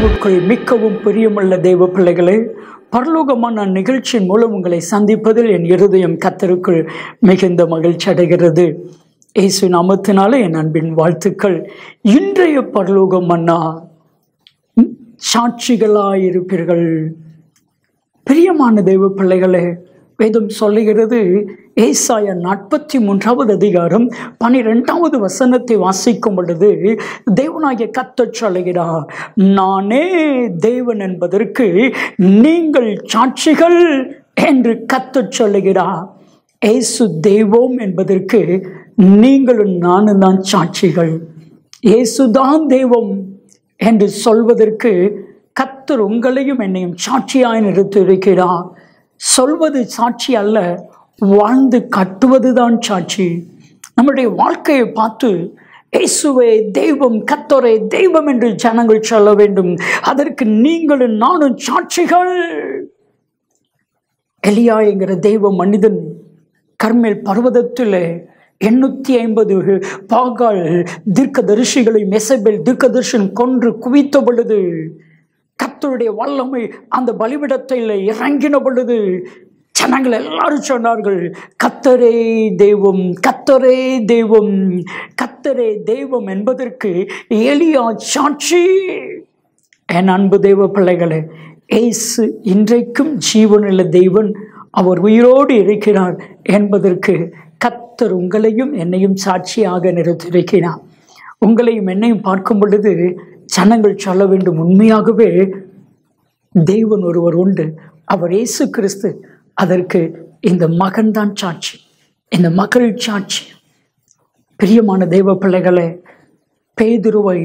கிறிஸ்துவுக்குள் மிக்கவும் பிரியமுள்ள தெய்வ பிள்ளைகளே பரலோகமான நிகழ்ச்சியின் மூலம் உங்களை சந்திப்பதில் என் இருதயம் கத்தருக்குள் மிகுந்த மகிழ்ச்சி அடைகிறது இயேசு நாமத்தினாலே என் அன்பின் வாழ்த்துக்கள் இன்றைய பரலோகம் மன்னா சாட்சிகளாயிருப்பீர்கள் பிரியமான தெய்வ பிள்ளைகளே வேதம் சொல்லுகிறது ஏசாய நாற்பத்தி மூன்றாவது அதிகாரம் பனிரெண்டாவது வசனத்தை வாசிக்கும் பொழுது தேவனாகிய கத்தச் சொல்லுகிறார் நானே தேவன் என்பதற்கு நீங்கள் சாட்சிகள் என்று கத்தச் சொல்லுகிறார் ஏசு தெய்வம் என்பதற்கு நீங்களும் நானும் தான் சாட்சிகள் இயேசுதான் தெய்வம் என்று சொல்வதற்கு கத்தர் உங்களையும் என்னையும் சாட்சியாய் நிறுத்தியிருக்கிறார் சொல்வது சாட்சி அல்ல வாழ்ந்து கட்டுவதுதான் சாட்சி நம்முடைய வாழ்க்கையை பார்த்து இயேசுவே தெய்வம் கத்தோரே தெய்வம் என்று ஜனங்கள் சொல்ல வேண்டும் அதற்கு நீங்களும் நானும் சாட்சிகள் எலியா என்கிற தெய்வ மனிதன் கர்மேல் பர்வதத்திலே எண்ணூற்றி ஐம்பது பாகால் தீர்க்கதரிசிகளை மெசபேல் தீர்க்கதரிசன் கொன்று குவித்த பொழுது கத்தருடைய வல்லமை அந்த பலிபிடத்தில் இறங்கின பொழுது ஜனங்கள் எல்லாரும் சொன்னார்கள் கத்தரே தெய்வம் கத்தரே தெய்வம் கத்தரே தெய்வம் என்பதற்கு எளியா சாட்சி என் அன்பு தெய்வ பிள்ளைகளே ஏசு இன்றைக்கும் ஜீவனுள்ள தெய்வன் அவர் உயிரோடு இருக்கிறார் என்பதற்கு கத்தர் உங்களையும் என்னையும் சாட்சியாக நிறுத்தியிருக்கிறார் உங்களையும் என்னையும் பார்க்கும் பொழுது ஜனங்கள் சொல்ல வேண்டும் உண்மையாகவே தெய்வன் ஒருவர் உண்டு அவர் இயேசு கிறிஸ்து அதற்கு இந்த மகன்தான் சாட்சி இந்த மகள் சாட்சி பிரியமான தெய்வ பிள்ளைகளை பேதுருவை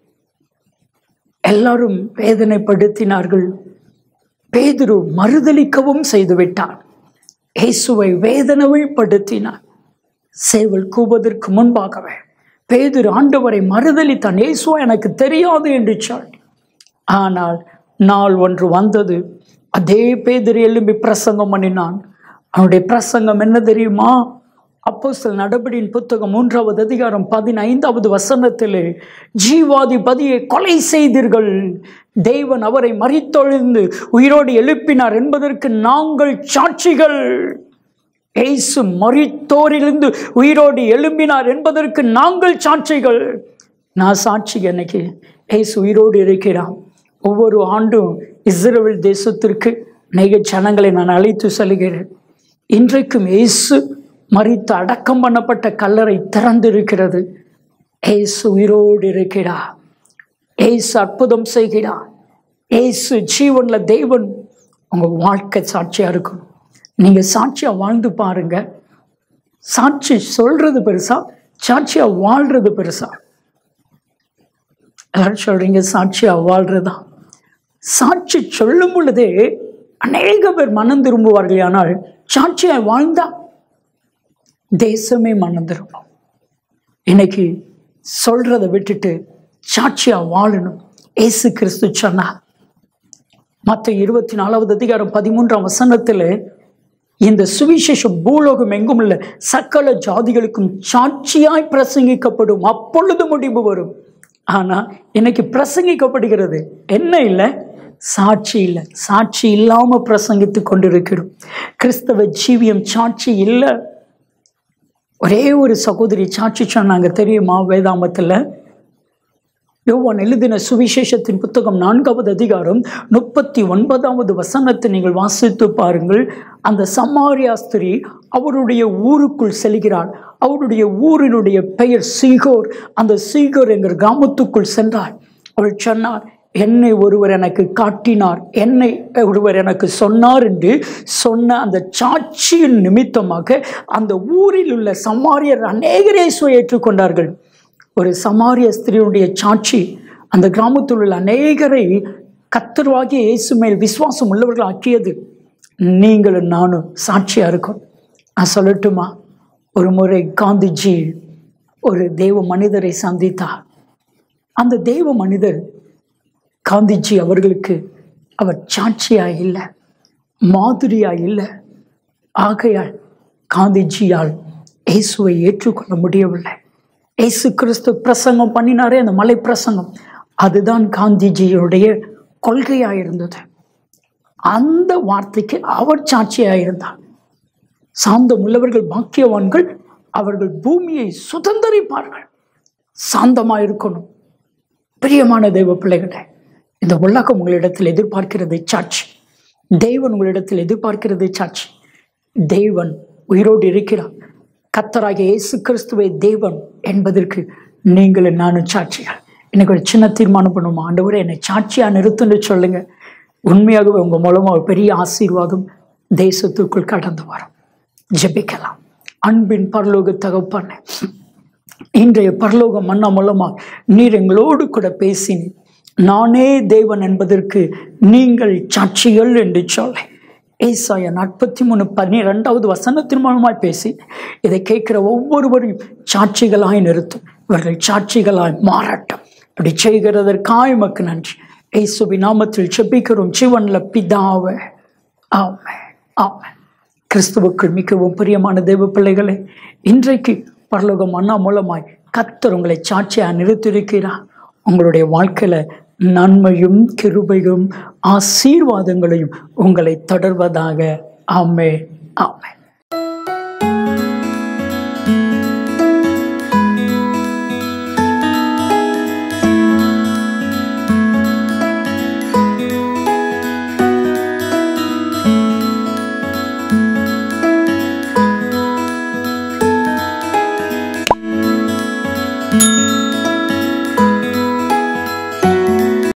எல்லாரும் வேதனைப்படுத்தினார்கள் பேதுரு மறுதளிக்கவும் செய்துவிட்டார் இயேசுவை வேதனைப்படுத்தினார் சேவல் கூவதற்கு முன்பாகவே பேதுரு ஆண்டவரை மறுதளித்தான் இயேசுவா எனக்கு தெரியாது என்று சொல்லி ஆனால் நாள் ஒன்று வந்தது அதே பேதுரு எழும்பி பிரசங்கம் பண்ணினான் அவனுடைய பிரசங்கம் என்ன தெரியுமா அப்போ சில நடபடியின் புத்தகம் மூன்றாவது அதிகாரம் பதினைந்தாவது வசனத்திலே ஜீவாதிபதியை கொலை செய்தீர்கள் தெய்வன் அவரை மறித்தொழிந்து உயிரோடு எழுப்பினார் என்பதற்கு நாங்கள் சாட்சிகள் ஏசு மறித்தோரிலிருந்து உயிரோடு எழும்பினார் என்பதற்கு நாங்கள் சாட்சிகள் நான் சாட்சி எனக்கு ஏசு உயிரோடு இருக்கிறான் ஒவ்வொரு ஆண்டும் இஸ்ரேல் தேசத்திற்கு அநேக ஜனங்களை நான் அழைத்து செல்கிறேன் இன்றைக்கும் ஏசு மறித்து அடக்கம் பண்ணப்பட்ட கல்லறை திறந்திருக்கிறது ஏசு உயிரோடு இருக்கிறார் ஏசு அற்புதம் செய்கிறார் ஏசு ஜீவன்ல தெய்வன் உங்க வாழ்க்கை சாட்சியா இருக்கணும் நீங்க சாட்சியா வாழ்ந்து பாருங்க சாட்சி சொல்றது பெருசா சாட்சியா வாழ்றது பெருசா எல்லாரும் சொல்றீங்க சாட்சியா வாழ்றதா சாட்சி சொல்லும் பொழுதே அநேக பேர் மனம் திரும்புவார்கள் ஆனால் சாட்சியா வாழ்ந்தா தேசமே மனம் திரும்பும் இன்னைக்கு சொல்றதை விட்டுட்டு சாட்சியா வாழணும் ஏசு கிறிஸ்து சொன்னார் மற்ற இருபத்தி நாலாவது அதிகாரம் பதிமூன்றாம் வசனத்தில் இந்த சுவிசேஷம் பூலோகம் எங்கும் உள்ள சகல ஜாதிகளுக்கும் சாட்சியாய் பிரசங்கிக்கப்படும் அப்பொழுது முடிவு வரும் ஆனா இன்னைக்கு பிரசங்கிக்கப்படுகிறது என்ன இல்லை சாட்சி இல்லை சாட்சி இல்லாம பிரசங்கித்து கொண்டிருக்கிறோம் கிறிஸ்தவ ஜீவியம் சாட்சி இல்லை ஒரே ஒரு சகோதரி சாட்சி சொன்னாங்க தெரியுமா வேதாமத்தில் யோவான் எழுதின சுவிசேஷத்தின் புத்தகம் நான்காவது அதிகாரம் முப்பத்தி ஒன்பதாவது வசனத்தை நீங்கள் வாசித்து பாருங்கள் அந்த சமாரியா ஸ்திரீ அவருடைய ஊருக்குள் செல்கிறாள் அவருடைய ஊரினுடைய பெயர் சீகோர் அந்த சீகோர் என்கிற கிராமத்துக்குள் சென்றாள் அவள் சொன்னார் என்னை ஒருவர் எனக்கு காட்டினார் என்னை ஒருவர் எனக்கு சொன்னார் என்று சொன்ன அந்த சாட்சியின் நிமித்தமாக அந்த ஊரில் உள்ள சமாரியர் அநேகரே ஏற்றுக்கொண்டார்கள் ஒரு சமாரிய ஸ்திரீனுடைய சாட்சி அந்த கிராமத்தில் உள்ள அநேகரை கத்தர்வாகிய இயேசு மேல் விசுவாசம் உள்ளவர்கள் ஆக்கியது நீங்களும் நானும் சாட்சியாக இருக்கும் நான் சொல்லட்டுமா ஒரு முறை காந்திஜி ஒரு தெய்வ மனிதரை சந்தித்தார் அந்த தெய்வ மனிதர் காந்திஜி அவர்களுக்கு அவர் சாட்சியா இல்லை மாதிரியா இல்லை ஆகையால் காந்திஜியால் இயேசுவை ஏற்றுக்கொள்ள முடியவில்லை இயேசு கிறிஸ்து பிரசங்கம் பண்ணினாரே அந்த மலை பிரசங்கம் அதுதான் காந்திஜியுடைய கொள்கையாக இருந்தது அந்த வார்த்தைக்கு அவர் சாட்சியாக இருந்தார் சாந்தம் உள்ளவர்கள் பாக்கியவான்கள் அவர்கள் பூமியை சுதந்தரிப்பார்கள் சாந்தமாக இருக்கணும் பிரியமான தெய்வ பிள்ளைகளே இந்த உலகம் உங்களிடத்தில் எதிர்பார்க்கிறது சாட்சி தெய்வன் உங்களிடத்தில் எதிர்பார்க்கிறது சாட்சி தெய்வன் உயிரோடு இருக்கிறார் கத்தராகிய இயேசு கிறிஸ்துவை தேவன் என்பதற்கு நீங்களும் நானும் சாட்சிகள் எனக்கு ஒரு சின்ன தீர்மானம் பண்ணுவோம் ஆண்டவரே என்னை சாட்சியாக நிறுத்துன்னு சொல்லுங்க உண்மையாகவே உங்கள் மூலமாக ஒரு பெரிய ஆசீர்வாதம் தேசத்துக்குள் கடந்து வரும் ஜெபிக்கலாம் அன்பின் பரலோக தகப்பான இன்றைய பரலோக மன்னா மூலமாக நீர் எங்களோடு கூட பேசினீர் நானே தேவன் என்பதற்கு நீங்கள் சாட்சிகள் என்று சொல்ல ஏசாயா நாற்பத்தி மூணு பன்னிரெண்டாவது வசனத்தின் மூலமாய் பேசி இதை கேட்கிற ஒவ்வொருவரையும் சாட்சிகளாய் நிறுத்தும் இவர்கள் சாட்சிகளாய் மாறட்டும் இப்படி செய்கிறதற்காய் மக்கு நன்றி ஏசுபி நாமத்தில் செபிக்கிறோம் சிவன்ல பிதாவே ஆமே ஆமே கிறிஸ்துவுக்குள் மிகவும் பிரியமான தெய்வ பிள்ளைகளே இன்றைக்கு பரலோகம் அண்ணா மூலமாய் கத்தர் உங்களை சாட்சியாக நிறுத்தியிருக்கிறார் உங்களுடைய வாழ்க்கையில நன்மையும் கிருபையும் ஆசீர்வாதங்களையும் உங்களை தொடர்வதாக ஆமே ஆமே